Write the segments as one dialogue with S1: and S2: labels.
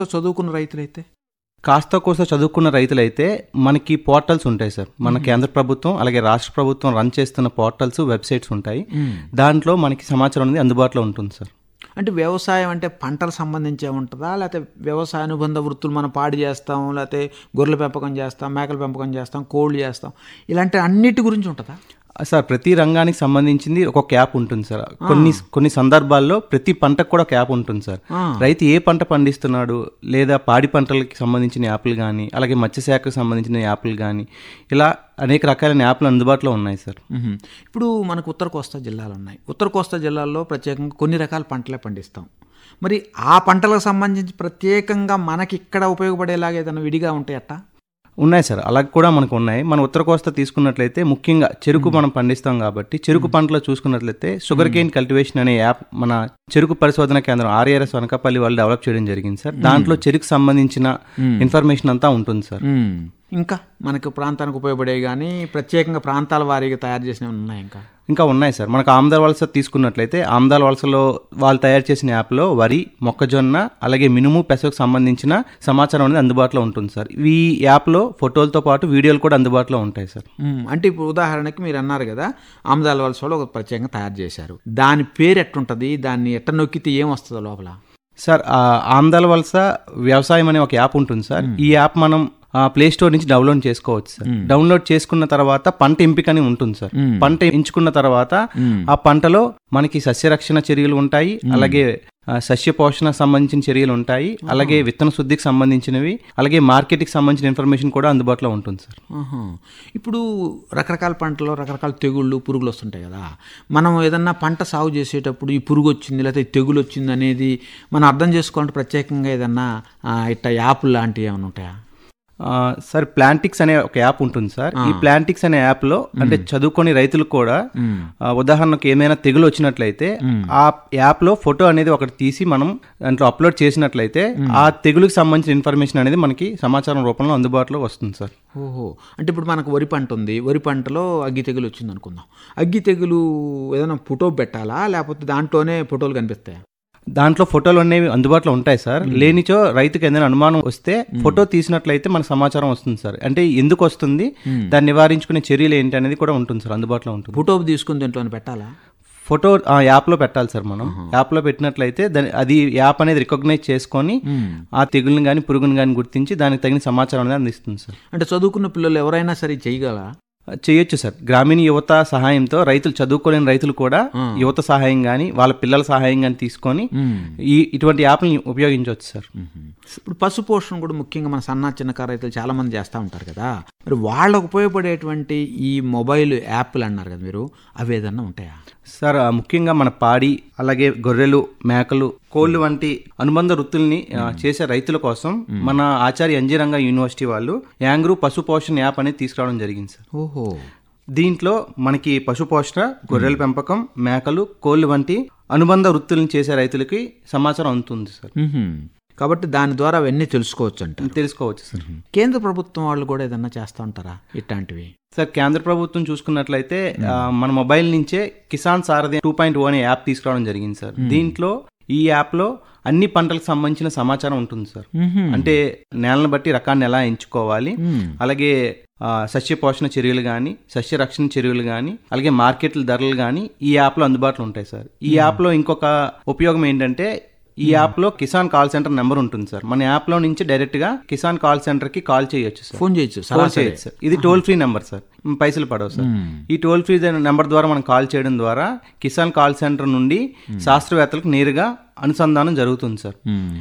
S1: చదువుకున్న రైతులైతే
S2: కాస్త కోస్త చదువుకున్న రైతులైతే మనకి పోర్టల్స్ ఉంటాయి సార్ మన కేంద్ర ప్రభుత్వం అలాగే రాష్ట్ర ప్రభుత్వం రన్ చేస్తున్న పోర్టల్స్ వెబ్సైట్స్ ఉంటాయి దాంట్లో మనకి సమాచారం అనేది అందుబాటులో ఉంటుంది సార్
S1: అంటే వ్యవసాయం అంటే పంటలకు సంబంధించే ఉంటుందా లేకపోతే వ్యవసాయ అనుబంధ వృత్తులు మనం పాడి చేస్తాం లేకపోతే గొర్రెల పెంపకం చేస్తాం మేకల పెంపకం చేస్తాం కోళ్ళు చేస్తాం ఇలాంటి అన్నిటి గురించి ఉంటుందా
S2: సార్ ప్రతి రంగానికి సంబంధించింది ఒక యాప్ ఉంటుంది సార్ కొన్ని కొన్ని సందర్భాల్లో ప్రతి పంటకు కూడా ఒక యాప్ ఉంటుంది సార్
S1: ఆ.
S2: రైతు ఏ పంట పండిస్తున్నాడు లేదా పాడి పంటలకి సంబంధించిన యాప్లు కానీ అలాగే మత్స్యశాఖకు సంబంధించిన యాప్లు కానీ ఇలా అనేక రకాలైన యాప్లు అందుబాటులో ఉన్నాయి సార్
S1: మ్మ్. ఇప్పుడు మనకు ఉత్తర కోస్తా జిల్లాలు ఉన్నాయి ఉత్తర కోస్తా జిల్లాల్లో ప్రత్యేకంగా కొన్ని రకాల పంటలే పండిస్తాం మరి ఆ పంటలకు సంబంధించి ప్రత్యేకంగా మనకి ఇక్కడ ఉపయోగపడేలాగా ఏదైనా విడిగా ఉంటాయట
S2: ఉన్నాయి సార్ అలా కూడా మనకు ఉన్నాయి మన ఉత్తర కోస్తా తీసుకున్నట్లయితే ముఖ్యంగా చెరుకు మనం పండిస్తాం కాబట్టి చెరుకు పంటలో చూసుకున్నట్లయితే షుగర్ కేన్ కల్టివేషన్ అనే యాప్ మన చెరుకు పరిశోధన కేంద్రం ఆర్ఆర్ఎస్ వనకపల్లి వాళ్ళు డెవలప్ చేయడం జరిగింది సార్ దాంట్లో చెరుకు సంబంధించిన ఇన్ఫర్మేషన్ అంతా ఉంటుంది సార్
S1: మ్మ్. ఇంకా మనకు ప్రాంతానికి ఉపయోగపడే కానీ ప్రత్యేకంగా ప్రాంతాల వారీగా తయారు చేసినవి ఉన్నాయి ఇంకా
S2: ఇంకా ఉన్నాయి సార్ మనకు ఆమ్దాల్ వలస తీసుకున్నట్లయితే ఆమ్దాల్ వలసలో వాళ్ళు తయారు చేసిన యాప్లో వరి మొక్కజొన్న అలాగే మినుము పెసకు సంబంధించిన సమాచారం అనేది అందుబాటులో ఉంటుంది సార్ ఈ యాప్లో ఫోటోలతో పాటు వీడియోలు కూడా అందుబాటులో ఉంటాయి సార్
S1: మ్మ్. అంటే ఇప్పుడు ఉదాహరణకి మీరు అన్నారు కదా ఆమదాల వలస వాళ్ళు ఒక ప్రత్యేకంగా తయారు చేశారు దాని పేరు ఎట్టుంటది దాన్ని ఎట్ట నొక్కితే ఏం వస్తుందో లోపల
S2: సార్ ఆ ఆమ్దాల వలస వ్యవసాయం అనే ఒక యాప్ ఉంటుంది సార్ ఈ యాప్ మనం ప్లే స్టోర్ నుంచి డౌన్లోడ్ చేసుకోవచ్చు సార్ డౌన్లోడ్ చేసుకున్న తర్వాత పంట ఎంపిక అని ఉంటుంది సార్ పంట ఎంచుకున్న తర్వాత ఆ పంటలో మనకి సస్యరక్షణ చర్యలు ఉంటాయి అలాగే ఆ, సస్య పోషణ సంబంధించిన చర్యలు ఉంటాయి అలాగే విత్తన శుద్ధికి సంబంధించినవి అలాగే మార్కెట్కి సంబంధించిన ఇన్ఫర్మేషన్ కూడా అందుబాటులో ఉంటుంది సార్
S1: ఆహా. ఇప్పుడు రకరకాల పంటలో రకరకాల తెగుళ్ళు పురుగులు వస్తుంటాయి కదా మనం ఏదన్నా పంట సాగు చేసేటప్పుడు ఈ పురుగు వచ్చింది లేకపోతే ఈ తెగులు వచ్చింది అనేది మనం అర్థం చేసుకోవాలంటే ప్రత్యేకంగా ఏదన్నా ఆ, ఇట్ట యాప్ లాంటివి ఏమైనా ఉంటాయా
S2: ఆ, సార్ ప్లాంటిక్స్ అనే ఒక యాప్ ఉంటుంది సార్ ఈ ప్లాంటిక్స్ అనే యాప్లో అంటే చదువుకొని రైతులకు కూడా ఆ, ఉదాహరణకు ఏమైనా తెగులు వచ్చినట్లయితే ఆ యాప్లో ఫోటో అనేది ఒకటి తీసి మనం దాంట్లో అప్లోడ్ చేసినట్లయితే ఆ తెగులుకి సంబంధించిన ఇన్ఫర్మేషన్ అనేది మనకి సమాచారం రూపంలో అందుబాటులో వస్తుంది సార్
S1: ఓహో అంటే ఇప్పుడు మనకు వరి పంట ఉంది వరి పంటలో అగ్గి తెగులు వచ్చింది అనుకుందాం అగ్గి తెగులు ఏదైనా ఫోటో పెట్టాలా లేకపోతే దాంట్లోనే ఫోటోలు కనిపిస్తాయా
S2: దాంట్లో ఫోటోలు అనేవి అందుబాటులో ఉంటాయి సార్ లేనిచో రైతుకి ఏదైనా అనుమానం వస్తే ఫోటో తీసినట్లయితే మనకు సమాచారం వస్తుంది సార్ అంటే ఎందుకు వస్తుంది దాన్ని నివారించుకునే చర్యలు ఏంటి అనేది కూడా ఉంటుంది సార్ అందుబాటులో ఉంటుంది
S1: ఫోటో తీసుకుని దీంట్లోనే పెట్టాలా
S2: ఫోటో ఆ యాప్లో పెట్టాలి సార్ మనం యాప్లో పెట్టినట్లయితే దాని అది యాప్ అనేది రికగ్నైజ్ చేసుకొని ఆ తెగుల్ని కానీ పురుగుని కానీ గుర్తించి దానికి తగిన సమాచారం అనేది అందిస్తుంది సార్
S1: అంటే చదువుకున్న పిల్లలు ఎవరైనా సరే చేయగలరా
S2: చేయొచ్చు సార్ గ్రామీణ యువత సహాయంతో రైతులు చదువుకోలేని రైతులు కూడా యువత సహాయం కానీ వాళ్ళ పిల్లల సహాయం కానీ తీసుకొని ఈ ఇటువంటి యాప్ని ఉపయోగించవచ్చు సార్
S1: ఇప్పుడు పశు పోషణ కూడా ముఖ్యంగా మన సన్న చిన్నకారు రైతులు చాలా మంది చేస్తూ ఉంటారు కదా మరి వాళ్ళకు ఉపయోగపడేటువంటి ఈ మొబైల్ యాప్లు అన్నారు కదా మీరు అవి ఏదన్నా ఉంటాయా
S2: సార్ ఆ, ముఖ్యంగా మన పాడి అలాగే గొర్రెలు మేకలు కోళ్ళు వంటి అనుబంధ వృత్తుల్ని ఆ, చేసే రైతుల కోసం మన ఆచార్య అంజీరంగ యూనివర్సిటీ వాళ్ళు యాంగ్రూ పశు పోషణ యాప్ అనేది తీసుకురావడం జరిగింది సార్
S1: ఓహో
S2: దీంట్లో మనకి పశు పోషణ గొర్రెల పెంపకం మేకలు కోళ్ళు వంటి అనుబంధ వృత్తులను చేసే రైతులకి సమాచారం అందుతుంది సార్
S1: మ్మ్హ్మ్. కాబట్టి దాని ద్వారా అవన్నీ తెలుసుకోవచ్చు అంట
S2: తెలుసుకోవచ్చు సార్
S1: కేంద్ర ప్రభుత్వం వాళ్ళు కూడా ఏదన్నా చేస్తూ ఉంటారా ఇట్లాంటివి
S2: సార్ కేంద్ర ప్రభుత్వం చూసుకున్నట్లయితే ఆ, మన మొబైల్ నుంచే Kisan Sarathi two point O అనే యాప్ తీసుకురావడం జరిగింది సార్ దీంట్లో ఈ యాప్లో అన్ని పంటలకు సంబంధించిన సమాచారం ఉంటుంది సార్ అంటే నేలను బట్టి రకాన్ని ఎలా ఎంచుకోవాలి అలాగే ఆ, సస్య పోషణ చర్యలు కానీ సస్య రక్షణ చర్యలు కానీ అలాగే మార్కెట్ల ధరలు కానీ ఈ యాప్లో అందుబాటులో ఉంటాయి సార్ ఈ యాప్లో ఇంకొక ఉపయోగం ఏంటంటే ఈ యాప్లో కిసాన్ కాల్ సెంటర్ నెంబర్ ఉంటుంది సార్ మన యాప్లో నుంచి డైరెక్ట్గా కిసాన్ కాల్ సెంటర్కి కాల్ చేయొచ్చు సార్
S1: ఫోన్ చేయొచ్చు
S2: ఫోన్ చేయొచ్చు సార్ ఇది టోల్ ఫ్రీ నెంబర్ సార్ మ్, పైసలు పడవు సార్ ఈ టోల్ ఫ్రీ నెంబర్ ద్వారా మనం కాల్ చేయడం ద్వారా కిసాన్ కాల్ సెంటర్ నుండి శాస్త్రవేత్తలకు నేరుగా అనుసంధానం జరుగుతుంది సార్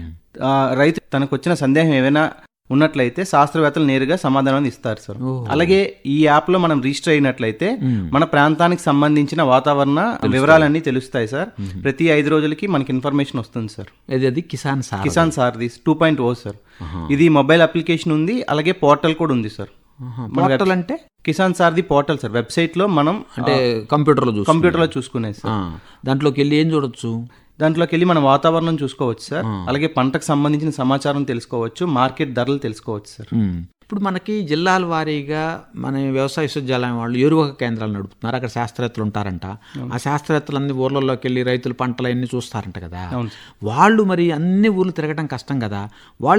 S2: ఆ, రైతు తనకు వచ్చిన సందేహం ఏమైనా ఉన్నట్లయితే శాస్త్రవేత్తలు నేరుగా సమాధానం ఇస్తారు సార్ అలాగే ఈ యాప్ లో మనం రిజిస్టర్ అయినట్లయితే మన ప్రాంతానికి సంబంధించిన వాతావరణ వివరాలన్నీ తెలుస్తాయి సార్ ప్రతి ఐదు రోజులకి మనకి ఇన్ఫర్మేషన్ వస్తుంది సార్
S1: ఇది అది Kisan sir
S2: Kisan Sarathi two point o sir ఇది మొబైల్ అప్లికేషన్ ఉంది అలాగే పోర్టల్ కూడా ఉంది సార్
S1: పోర్టల్ అంటే
S2: Kisan Sarathi portal sir website లో మనం
S1: అంటే కంప్యూటర్లో చూసి
S2: కంప్యూటర్ లో చూసుకునేది సార్
S1: దాంట్లోకి వెళ్ళి ఏం చూడొచ్చు
S2: దాంట్లోకి వెళ్ళి మన వాతావరణం చూసుకోవచ్చు సార్ అలాగే పంటకు సంబంధించిన సమాచారం తెలుసుకోవచ్చు మార్కెట్ ధరలు తెలుసుకోవచ్చు సార్
S1: ఇప్పుడు మనకి జిల్లాల వారీగా మన వ్యవసాయ విశ్వవిద్యాలయం వాళ్ళు ఎరువక కేంద్రాలు నడుపుతున్నారు అక్కడ శాస్త్రవేత్తలు ఉంటారంట ఆ శాస్త్రవేత్తలన్నీ ఊర్లలోకి వెళ్ళి రైతుల పంటలు అన్ని చూస్తారంట కదా వాళ్ళు మరి అన్ని ఊర్లు తిరగడం కష్టం కదా వాళ్ళు